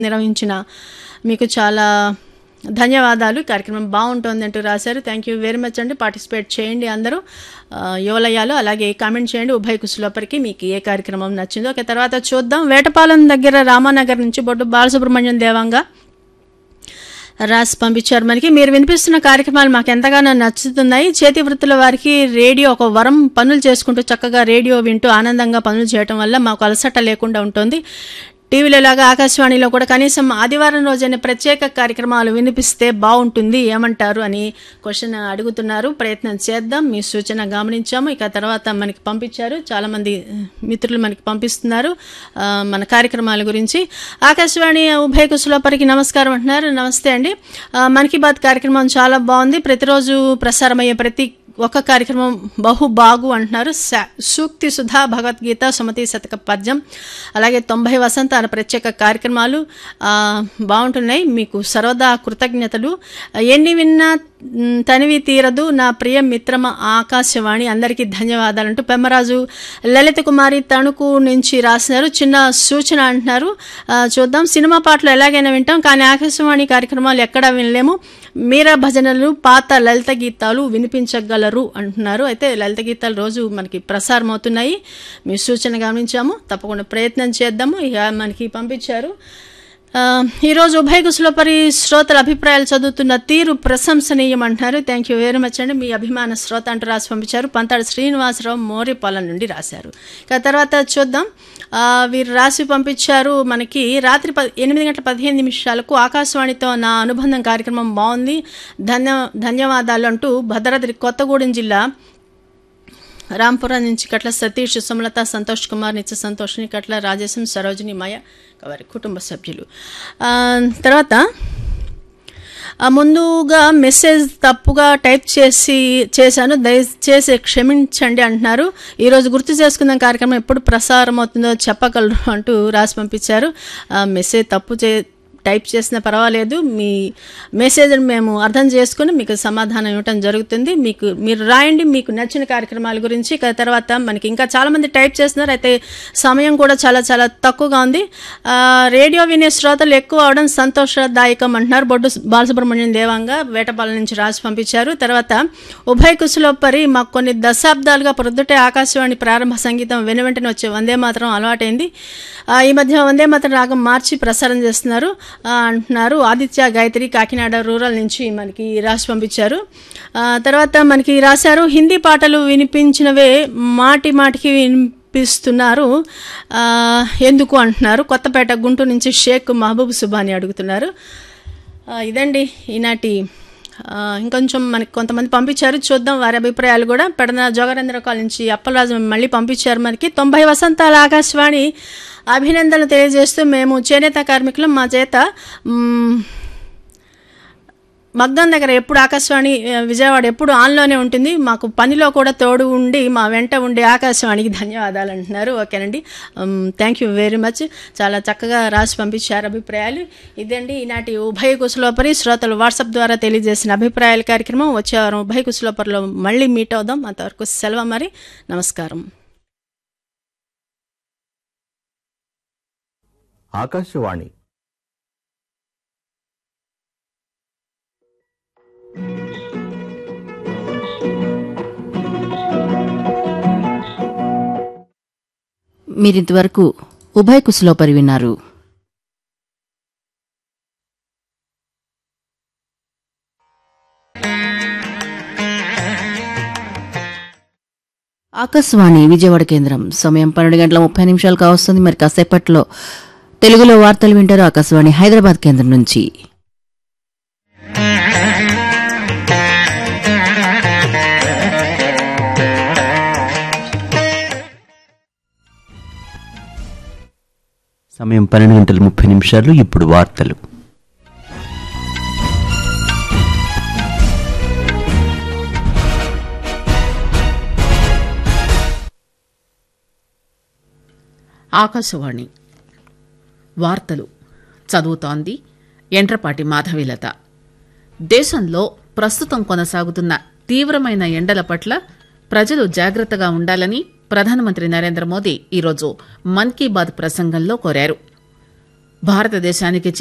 నిర్వహించిన మీకు చాలా ధన్యవాదాలు ఈ కార్యక్రమం బాగుంటుంది అంటూ రాశారు థ్యాంక్ యూ వెరీ మచ్ అండి పార్టిసిపేట్ చేయండి అందరూ ఆ, యువలయాలు అలాగే కామెంట్ చేయండి ఉభయ కుశలోపరికి మీకు ఏ కార్యక్రమం నచ్చిందో ఓకే తర్వాత చూద్దాం వేటపాలెం దగ్గర రామానగర్ నుంచి బొడ్డు బాలసుబ్రహ్మణ్యం దేవంగా రాసి పంపించారు మనకి మీరు వినిపిస్తున్న కార్యక్రమాలు మాకు ఎంతగానో నచ్చుతున్నాయి చేతి వృత్తుల వారికి రేడియో ఒక వరం పనులు చేసుకుంటూ చక్కగా రేడియో వింటూ ఆనందంగా పనులు చేయటం వల్ల మాకు అలసట లేకుండా ఉంటుంది టీవీలో లాగా ఆకాశవాణిలో కూడా కనీసం ఆదివారం రోజైన ప్రత్యేక కార్యక్రమాలు వినిపిస్తే బాగుంటుంది ఏమంటారు అని క్వశ్చన్ అడుగుతున్నారు ప్రయత్నం చేద్దాం మీ సూచన గమనించాము ఇక తర్వాత మనకి పంపించారు చాలామంది మిత్రులు మనకి పంపిస్తున్నారు ఆ, మన కార్యక్రమాల గురించి ఆకాశవాణి ఉభయ కుశలోపరికి నమస్కారం అంటున్నారు నమస్తే అండి ఆ, మన్ కీ బాత్ కార్యక్రమం చాలా బాగుంది ప్రతిరోజు ప్రసారమయ్యే ప్రతి ఒక కార్యక్రమం బహు బాగు అంటున్నారు సా- సూక్తి సుధా భగవద్గీత సుమతి శతక పద్యం అలాగే తొంభై వసంతాల ప్రత్యేక కార్యక్రమాలు ఆ, బాగుంటున్నాయి మీకు సర్వదా కృతజ్ఞతలు ఎన్ని విన్నా మ్, తనివి తీరదు నా ప్రియ మిత్రమ ఆకాశవాణి అందరికీ ధన్యవాదాలంటూ పెమ్మరాజు లలిత కుమారి తణుకు నుంచి రాసినారు చిన్న సూచన అంటున్నారు ఆ, చూద్దాం సినిమా పాటలు ఎలాగైనా వింటాం కానీ ఆకాశవాణి కార్యక్రమాలు ఎక్కడా వినలేము మీరా భజనలు పాత లలిత గీతాలు వినిపించగలరు అంటున్నారు అయితే లలిత గీతాలు రోజు మనకి ప్రసారం అవుతున్నాయి మీ సూచన గమనించాము తప్పకుండా ప్రయత్నం చేద్దాము ఇక మనకి పంపించారు ఆ, ఈరోజు ఉభయ కుశలపరి శ్రోతల అభిప్రాయాలు చదువుతున్న తీరు ప్రశంసనీయం అంటున్నారు థ్యాంక్ యూ వెరీ మచ్ అండి మీ అభిమాన శ్రోత అంటూ రాసి పంపించారు పంతాడు శ్రీనివాసరావు మోరిపాలెం నుండి రాశారు ఇక తర్వాత చూద్దాం ఆ, వీరు రాసి పంపించారు మనకి రాత్రి ప ఎనిమిది గంటల పదిహేను నిమిషాలకు ఆకాశవాణితో నా అనుబంధం కార్యక్రమం బాగుంది ధన్య ధన్యవాదాలు అంటూ భద్రాద్రి కొత్తగూడెం జిల్లా రాంపురం నుంచి కట్ల సతీష్ సుమలత సంతోష్ కుమార్ నిత్య సంతోష్ని కట్ల రాజేశం సరోజిని మాయ వారి కుటుంబ సభ్యులు ఆ, తర్వాత ఆ, ముందుగా మెసేజ్ తప్పుగా టైప్ చేసి చేశాను దయచేసి క్షమించండి అంటున్నారు ఈరోజు గుర్తు చేసుకుందాం కార్యక్రమం ఎప్పుడు ప్రసారం అవుతుందో చెప్పగలరు అంటూ రాసి పంపించారు ఆ, మెసేజ్ తప్పు చే టైప్ చేసినా పర్వాలేదు మీ మెసేజ్ని మేము అర్థం చేసుకుని మీకు సమాధానం ఇవ్వటం జరుగుతుంది మీకు మీరు రాయండి మీకు నచ్చిన కార్యక్రమాల గురించి ఇక తర్వాత మనకి ఇంకా చాలామంది టైప్ చేస్తున్నారు అయితే సమయం కూడా చాలా చాలా తక్కువగా ఉంది ఆ, రేడియో వినే శ్రోతలు ఎక్కువ అవడం సంతోషదాయకం అంటున్నారు బొడ్డు బాలసుబ్రహ్మణ్యం దేవంగా వేటపాలెం నుంచి రాసి పంపించారు తర్వాత ఉభయ కుశలోపరి మాకు కొన్ని దశాబ్దాలుగా ప్రొద్దుటే ఆకాశవాణి ప్రారంభ సంగీతం వెను వెంటనే వచ్చే వందే మాత్రం అలవాటైంది ఆ, ఈ మధ్య వందే మాత్రం రాగం మార్చి ప్రసారం చేస్తున్నారు ఆ, అంటున్నారు ఆదిత్య గాయత్రి కాకినాడ రూరల్ నుంచి మనకి రాసి పంపించారు ఆ, తర్వాత మనకి రాశారు హిందీ పాటలు వినిపించినవే మాటి మాటికి వినిపిస్తున్నారు ఆ, ఎందుకు అంటున్నారు కొత్తపేట గుంటూరు నుంచి షేక్ మహబూబ్ సుబాని అడుగుతున్నారు ఆ, ఇదండి ఈనాటి ఆ, ఇంకొంచెం మనకి కొంతమంది పంపించారు చూద్దాం వారి అభిప్రాయాలు కూడా పెడన జోగరేంద్ర కాల్ నుంచి అప్పలరాజు మళ్ళీ పంపించారు మనకి తొంభై వసంతాల ఆకాశవాణి అభినందనలు తెలియజేస్తూ మేము చేనేత కార్మికులు మా చేత మ్, మగ్గం దగ్గర ఎప్పుడు ఆకాశవాణి ఆ, విజయవాడ ఎప్పుడు ఆన్లోనే ఉంటుంది మాకు పనిలో కూడా తోడు ఉండి మా వెంట ఉండే ఆకాశవాణికి ధన్యవాదాలు అంటున్నారు ఓకేనండి థ్యాంక్ యూ వెరీ మచ్ చాలా చక్కగా రాసి పంపించారు అభిప్రాయాలు ఇదండి ఈనాటి ఉభయ కుశలోపరి శ్రోతలు వాట్సాప్ ద్వారా తెలియజేసిన అభిప్రాయాల కార్యక్రమం వచ్చే వారం ఉభయ కుశలోపరిలో మళ్ళీ మీట్ అవుదాం అంతవరకు సెలవు మరి నమస్కారం ఆకాశవాణి మీరింతవరకు ఉభయ కుశలోపరి విన్నారు ఆకాశవాణి విజయవాడ కేంద్రం సమయం పన్నెండు గంటల ముప్పై నిమిషాలు కావస్తుంది మరి కాసేపట్లో తెలుగులో వార్తలు వింటారు ఆకాశవాణి హైదరాబాద్ కేంద్రం నుంచి సమయం పన్నెండు గంటల ముప్పై నిమిషాలు ఇప్పుడు వార్తలు ఆకాశవాణి వార్తలు చదువుతోంది ఎండ్రపాటి మాధవిలత దేశంలో ప్రస్తుతం కొనసాగుతున్న తీవ్రమైన ఎండల పట్ల ప్రజలు జాగ్రత్తగా ఉండాలని ప్రధానమంత్రి నరేంద్ర మోదీ ఈరోజు మన్ కీ బాత్ ప్రసంగంలో కోరారు భారతదేశానికి